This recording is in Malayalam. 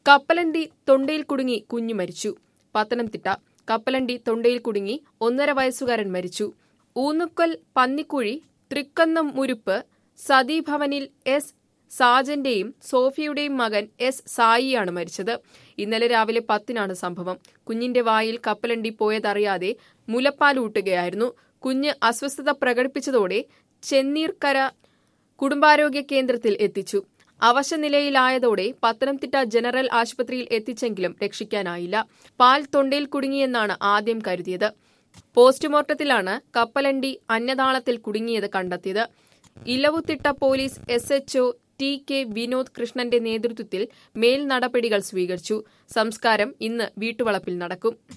കപ്പലണ്ടി തൊണ്ടയിൽ കുടുങ്ങി കുഞ്ഞു മരിച്ചു പത്തനംതിട്ട കപ്പലണ്ടി തൊണ്ടയിൽ കുടുങ്ങി ഒന്നര വയസ്സുകാരൻ മരിച്ചു ഊന്നുക്കൽ പന്നിക്കുഴി തൃക്കന്നം മുരുപ്പ് സതീഭവനിൽ എസ് സാജന്റെയും സോഫിയുടെയും മകൻ എസ് സായിയാണ് മരിച്ചത് ഇന്നലെ രാവിലെ പത്തിനാണ് സംഭവം കുഞ്ഞിന്റെ വായിൽ കപ്പലണ്ടി പോയതറിയാതെ മുലപ്പാലൂട്ടുകയായിരുന്നു കുഞ്ഞ് അസ്വസ്ഥത പ്രകടിപ്പിച്ചതോടെ ചെന്നീർക്കര കുടുംബാരോഗ്യ കേന്ദ്രത്തിൽ എത്തിച്ചു അവശനിലയിലായതോടെ പത്തനംതിട്ട ജനറൽ ആശുപത്രിയിൽ എത്തിച്ചെങ്കിലും രക്ഷിക്കാനായില്ല പാൽ തൊണ്ടയിൽ കുടുങ്ങിയെന്നാണ് ആദ്യം കരുതിയത് പോസ്റ്റ്മോർട്ടത്തിലാണ് കപ്പലണ്ടി അന്നതാളത്തിൽ കുടുങ്ങിയത് കണ്ടെത്തിയത് Elavumthitta police S H O T K Vinod കൃഷ്ണന്റെ നേതൃത്വത്തിൽ മേൽ നടപടികൾ സ്വീകരിച്ചു സംസ്കാരം ഇന്ന് വീട്ടുവളപ്പിൽ നടക്കും